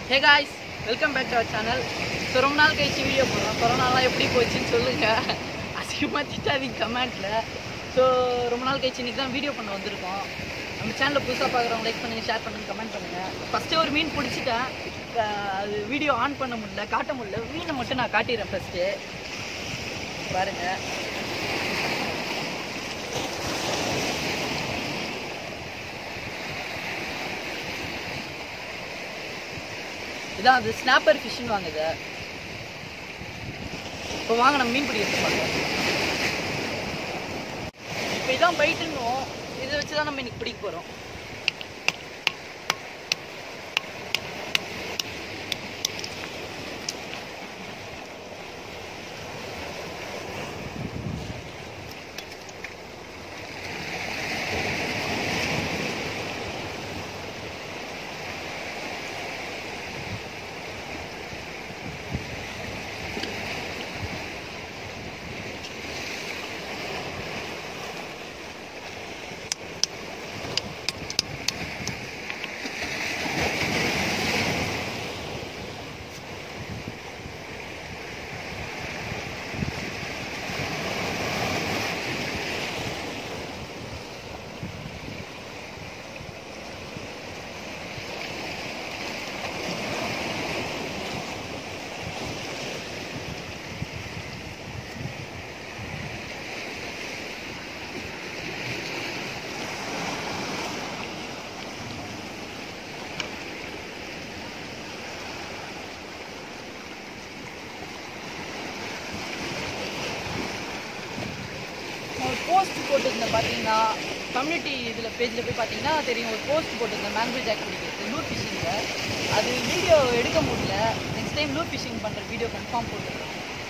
Hey guys welcome back to our channel so ரொம்ப நாள் கழிச்சு வீடியோ போடுறோம் கொரோனாலாம் எப்படி போச்சுன்னு சொல்லுங்கள் அசிங்கமாக திட்டாதீங்க கமெண்ட்டில் ஸோ ரொம்ப நாள் கழிச்சு இன்னைக்கு தான் வீடியோ பண்ண வந்திருக்கோம் நம்ம சேனலில் புதுசாக பார்க்குறவங்க லைக் பண்ணுங்கள் ஷேர் பண்ணுங்கள் கமெண்ட் பண்ணுங்கள் ஃபஸ்ட்டே ஒரு மீன் பிடிச்சிட்டேன் அஹ் அது வீடியோ ஆன் பண்ண முடியல காட்ட முடியல மீனை மட்டும் நான் காட்டிடுறேன் ஃபஸ்ட்டு பாருங்கள் இதான் அது ஸ்னாப்பர் ஃபிஷ்னு வாங்குது இப்போ வாங்க நம்ம மீன் பிடிக்கிறது பார்க்கலாம் இப்போ இதான் பைட்டுன்னும் இதை வச்சு தான் நம்ம இன்னைக்கு பிடிக்க போகிறோம் நான் ஒரு போஸ்ட் போட்டிருந்தேன் பார்த்தீங்கன்னா கம்யூனிட்டி இதில் பேஜில் போய் பார்த்தீங்கன்னா தெரியும் ஒரு போஸ்ட் போட்டிருந்தேன் மேங்கிள் ஜாக் பிடிக்கிறது லூர் ஃபிஷிங்கில் அது வீடியோ எடுக்க முடியல நெக்ஸ்ட் டைம் லூர் ஃபிஷிங் பண்ணுற வீடியோ கன்ஃபார்ம் போட்டுருக்கேன்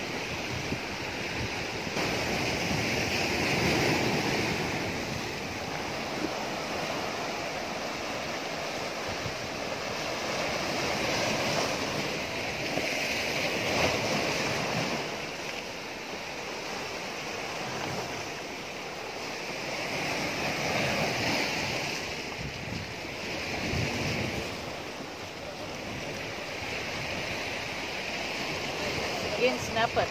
again snapper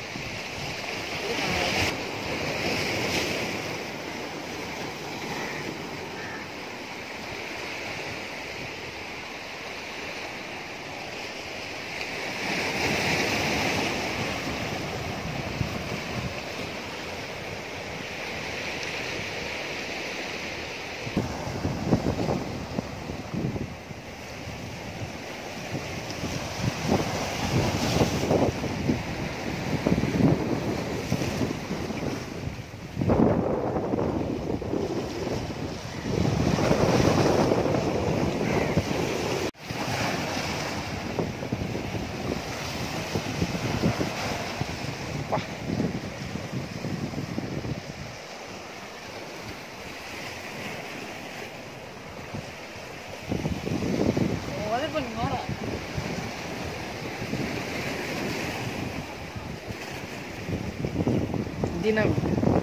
உதவி பண்ணி மாறா தினம்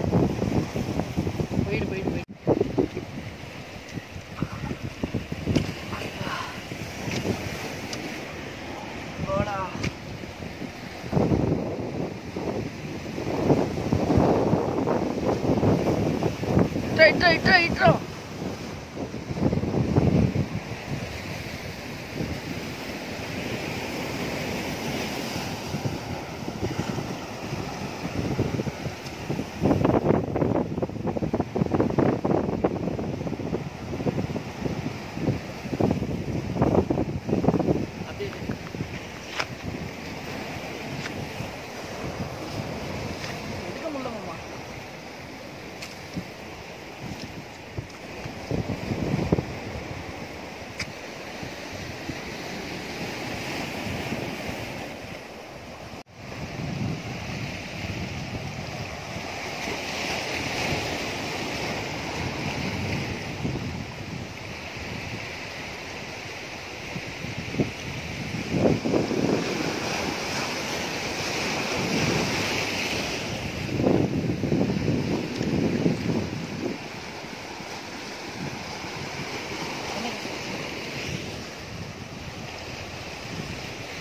போயிடு போயிடு போயிடு போடா ட்ரை ட்ரை ட்ரை ட்ரை அப்படியே இரு. எடுக்க முடியல மாமா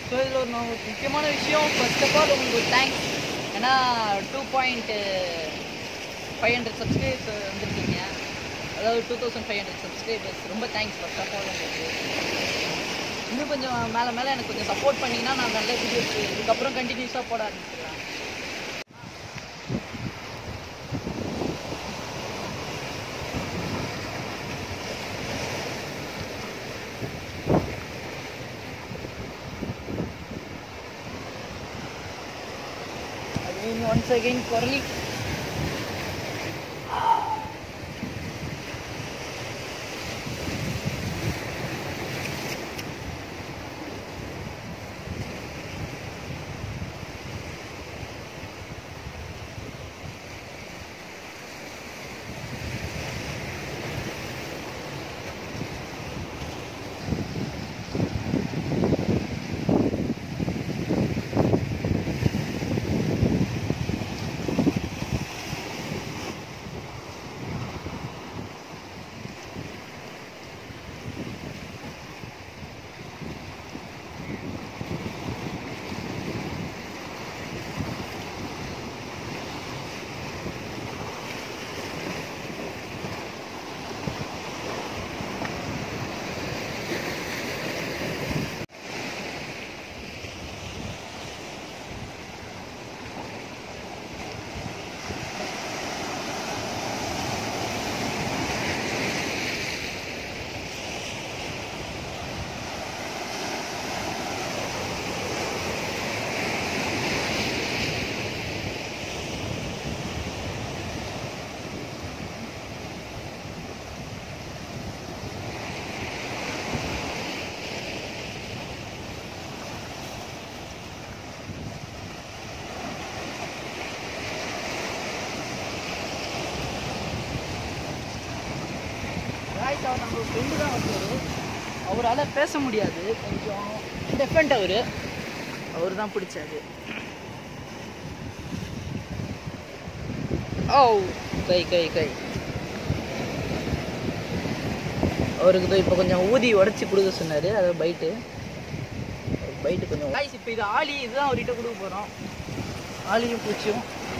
ஸோ இதில் ஒரு நான் ஒரு முக்கியமான விஷயம் ஃபர்ஸ்ட் ஆஃப் ஆல் உங்களுக்கு தேங்க்ஸ் ஏன்னா two point five hundred subscribers வந்துருக்கீங்க அதாவது two thousand five hundred subscribers ரொம்ப தேங்க்ஸ் ஃபர்ஸ்ட் ஆஃப் ஆல் உங்களுக்கு இன்னும் கொஞ்சம் மேலே மேலே எனக்கு கொஞ்சம் சப்போர்ட் பண்ணிங்கன்னா நான் நல்ல வீடியோஸ் இதுக்கப்புறம் கண்டினியூஸாக போட ஆரம்பிச்சிடுவேன் Again, once again, Corley. Royce அவர் நம்ம ஃப்ரெண்டு தான் ஒருத்தர் அவரால் பேச முடியாது கொஞ்சம் டெஃபண்ட் அவர் அவர் தான் பிடிச்சாரு ஓ கை கை கை அவருக்கு தான் இப்போ கொஞ்சம் ஊதி உடச்சி கொடுக்க சொன்னார் அதாவது பைட்டு பைட்டு கொஞ்சம் காய்ஸ் இப்போ இது ஆளி இதுதான் அவர்கிட்ட கொடுக்க போகிறோம் ஆளியும் பூச்சியும்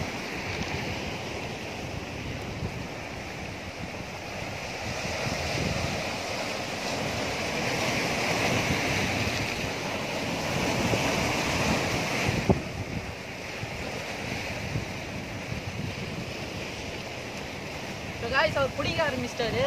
இப்போ காய்ஸ் அவர் பிடிக்க ஆரம்பிச்சிட்டாரு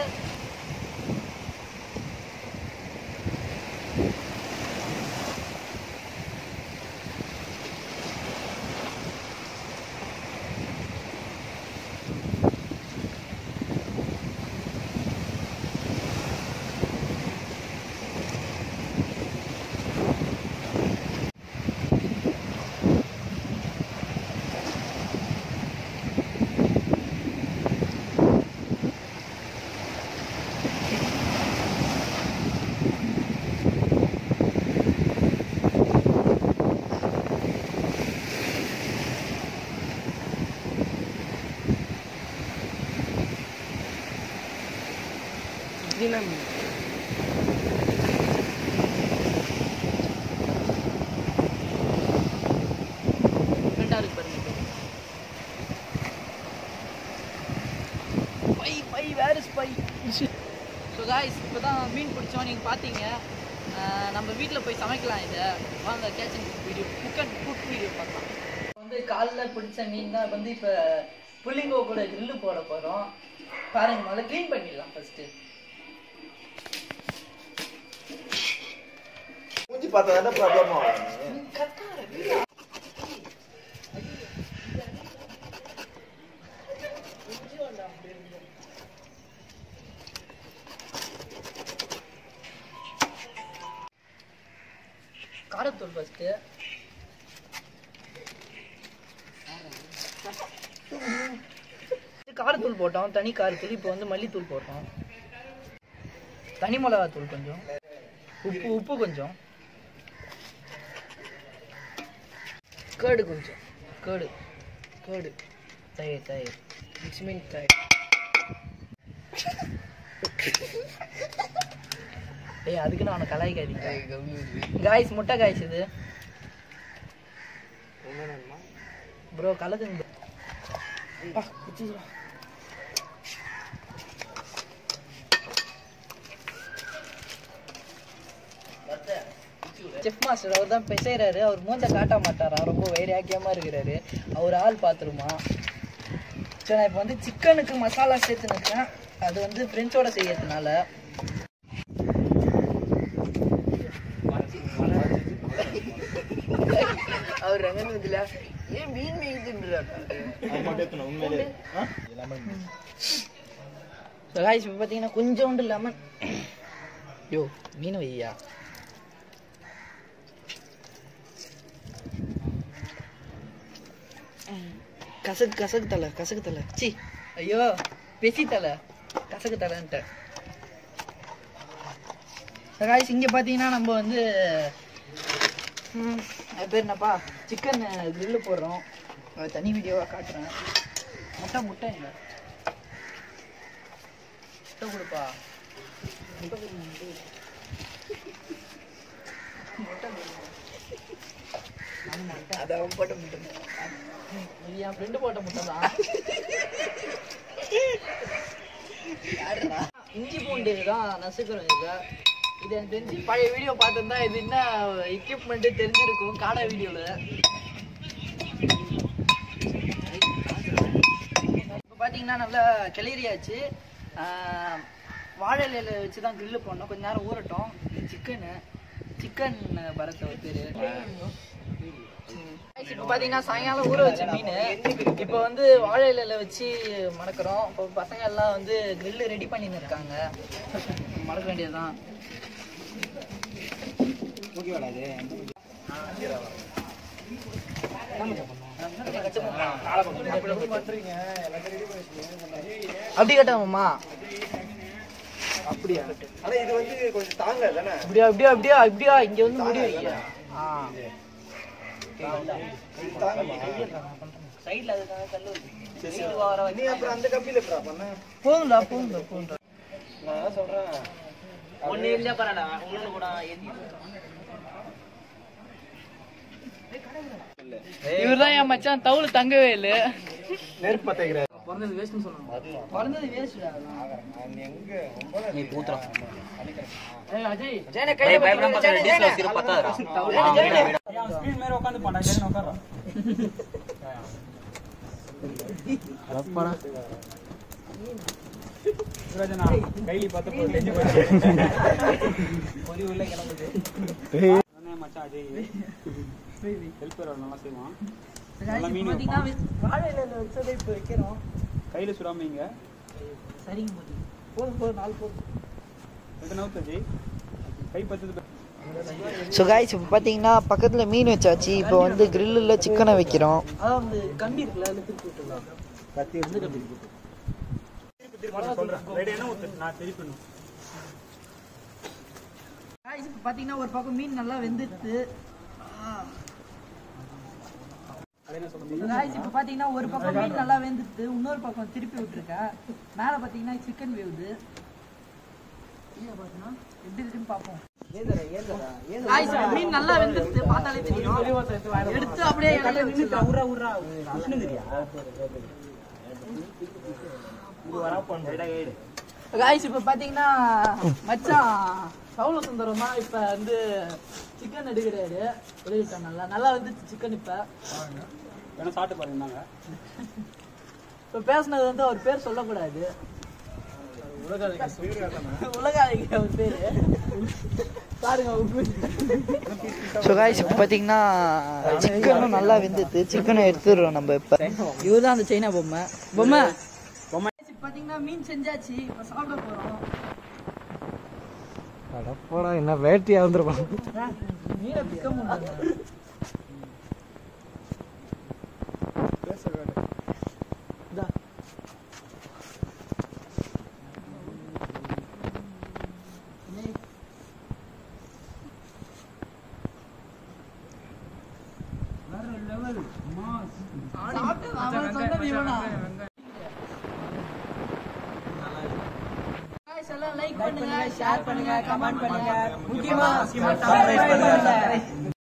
தினம் ஃப்ரெண்டாக இருக்கு பாருங்க bye bye where is bye so guys இப்போ தான் மீன் பிடிச்சோம் நீங்கள் பார்த்தீங்க அஹ் நம்ம வீட்டில் போய் சமைக்கலாம் இதை வாங்க catch and cook video cook and cook video பார்க்கலாம் வந்து காலைல பிடிச்ச மீன் தான் வந்து இப்போ புள்ளிங்கோ கூட கிரில்லு போட போகிறோம் பாருங்க முதல்ல க்ளீன் பண்ணிடலாம் ஃபஸ்ட்டு மூஞ்சி பார்த்தா தானே ப்ராப்ளம் ஆகும் காரத்தூள் ஃபஸ்ட்டு காரத்தூள் போட்டோம் தனி காரத்தூள் இப்போ வந்து மல்லித்தூள் போட்டோம் தனி மிளகாத்தூள் கொஞ்சம் உப்பு உப்பு கொஞ்சம் கேடு கொஞ்சம் கேடு கேடு தயிர் தயிர் இட்ஸ் மீன் தயிர் டேய் அதுக்கு நான் அவனை கலாய்க்காதீங்க காய்ஸ் முட்டை காய்ஸ் இது ப்ரோ கலக்குங்க bro. அப்பா, குச்சிச்சுடா. செஃப் மாஸ்டர் அவர் தான் பிசைறாரு அவர் மூஞ்ச காட்ட மாட்டாரா ரொம்ப வைராக்கியமா இருக்கிறாரு அவர் ஆள் பார்த்துருமா ஸோ நான் இப்போ வந்து சிக்கனுக்கு மசாலா சேர்த்து நிற்கிறேன் அது வந்து ஃப்ரெண்ட்ஸோட செய்யறதுனால அவர் ரங்கனதுல ஏன் மீன் மேய்க்குன்றாரு அது மட்டும் எத்தணும் உண்மையிலே ஆ? ஸோ காய்ஸ் இப்போ பார்த்தீங்கன்னா கொஞ்சோண்டு லெமன் யோ மீன் வையா கசக்கு கசக்கு தலை கசக்கு தலை சி ஐயோ பெசி தலை கசக்கு தலைன்ட்டு காய்ஸ் இங்கே பார்த்தீங்கன்னா நம்ம வந்து ம், அது பேர் என்னப்பா சிக்கன் கிரில்லு போடுறோம் அது தனி வீடியோவாக காட்டுறேன் முட்டை முட்டை இல்லை முட்டை கொடுப்பா முட்டை கொடு, முட்டை கொடு. முட்டை கொடு. ஆமா, முட்டை. அது அவன் போட்ட முட்டை இது என் ஃப்ரெண்டு போட்ட முட்டை தான் இஞ்சி பூண்டு தான் நசுக்கிறோம் இதை இது எனக்கு தெரிஞ்சு பழைய வீடியோ பார்த்துருந்தா இது என்ன எக்யூப்மெண்ட்டு தெரிஞ்சிருக்கும் காடை வீடியோவில் இப்போ பார்த்தீங்கன்னா நல்லா கிளறியாச்சு ஆஹ், வாழை இலையில வச்சு தான் கிரில்லு பண்ணோம் கொஞ்ச நேரம் ஊறட்டும் இது சிக்கனு சிக்கன் பரத் அவர் பேர் இப்போ பார்த்தீங்கன்னா சாயங்காலம் ஊற வச்ச மீன் இப்போ வந்து வாழை இலையில வச்சு மணக்கிறோம் இப்போ பசங்க எல்லாம் வந்து கிரில்லு ரெடி பண்ணின்னு இருக்காங்க மணக்க வேண்டியதுதான் அப்படி கட்டாமம்மா அப்படியா ஆனா இது வந்து கொஞ்சம் தாங்க தானே அப்படியா அப்படியா அப்படியா அப்படியா இங்க வந்து முடி வைங்க ஆ சைடுல அதுக்காக கல்லு சைடு வர நீ அப்புறம் அந்த கப்பில எப்படா பண்ண போதும்டா போதும்டா போதும்டா நான் என்ன சொல்றேன் ஒண்ணு இல்ல பரடா ஒண்ணு கூட இவர்தான் என் மச்சான் தவுள் தங்கவே இல்ல நெருப்பு பத்தைக்கிற பிறந்தது வேஸ்ட்னு சொன்னாங்க பிறந்தது வேஸ்ட்டா நான் எங்க ரொம்ப நீ பூத்துறான் ஏய் அஜய் ஜெயனை கையில பயப்படாம பசங்க டீசல் வச்சிரு பத்தாதுடா பாத்தீங்கன்னா வாழை இலையில வச்சதை இப்போ வைக்கிறோம் கையில சுடாமீங்க சரிங்க மோதி போதும் போதும் நாலு போதும் எத்தனை நவுத்தஜி கை பத்தது ஸோ காய்ஸ் இப்போ பார்த்தீங்கன்னா பக்கத்தில் மீன் வச்சாச்சு இப்போ வந்து கிரில்லில் சிக்கனை வைக்கிறோம் அதான் வந்து கம்பி இருக்குல்ல அதில் திருப்பி விட்டுலாம் கத்தி வந்து கம்பி இருக்கு சொல்றேன் ரெடி என்ன ஊத்து நான் திருப்பி காய்ஸ் இப்போ பார்த்தீங்கன்னா ஒரு பக்கம் மீன் நல்லா வெந்துடுது காய்ஸ் இப்போ பார்த்தீங்கன்னா ஒரு பக்கம் மீன் நல்லா வெந்துடுது இன்னொரு பக்கம் திருப்பி விட்டுருக்கேன் மேலே பார்த்தீங்கன்னா சிக்கன் வேவுது கீழே பார்த்தீங்கன்னா எப்படி இருக்குன்னு பார்ப்போம் காய்ஸ் இப்போ மீன் நல்லா வெந்துடுது பார்த்தாலே தெரியும் எடுத்து அப்படியே இலையில வச்சிடலாம் காய்ஸ் இப்போ பார்த்தீங்கன்னா மச்சான் சவுல சுந்தரம் தான் இப்போ வந்து சிக்கன் எடுக்கிறாரு வெளியிட்டோம் நல்லா நல்லா வந்துச்சு சிக்கன் இப்போ வேணா சாப்பிட்டு பாருங்க நாங்க இப்போ பேசுனது வந்து அவர் பேர் சொல்லக்கூடாது உலகாளிங்க அவர் பேர் பாருங்க ஸோ காய்ஸ் இப்போ பார்த்தீங்கன்னா சிக்கனும் நல்லா வெந்துது சிக்கனை எடுத்துடுறோம் நம்ம இப்போ இவர் தான் அந்த சைனா பொம்மை பொம்மை பொம்மை. இப்போ பார்த்தீங்கன்னா மீன் செஞ்சாச்சு இப்போ சாப்பிட போகிறோம் போடா என்ன வேட்டியா வந்துருப்பான் மீனை பிக்க முடியாது இதா. நீ- சாப்பிட்டு அவன் சொன்னது இவனா? Guys, எல்லாம் லைக் பண்ணுங்க ஷேர் பண்ணுங்க கமெண்ட் பண்ணுங்க முக்கியமா subscribe பண்ணுங்க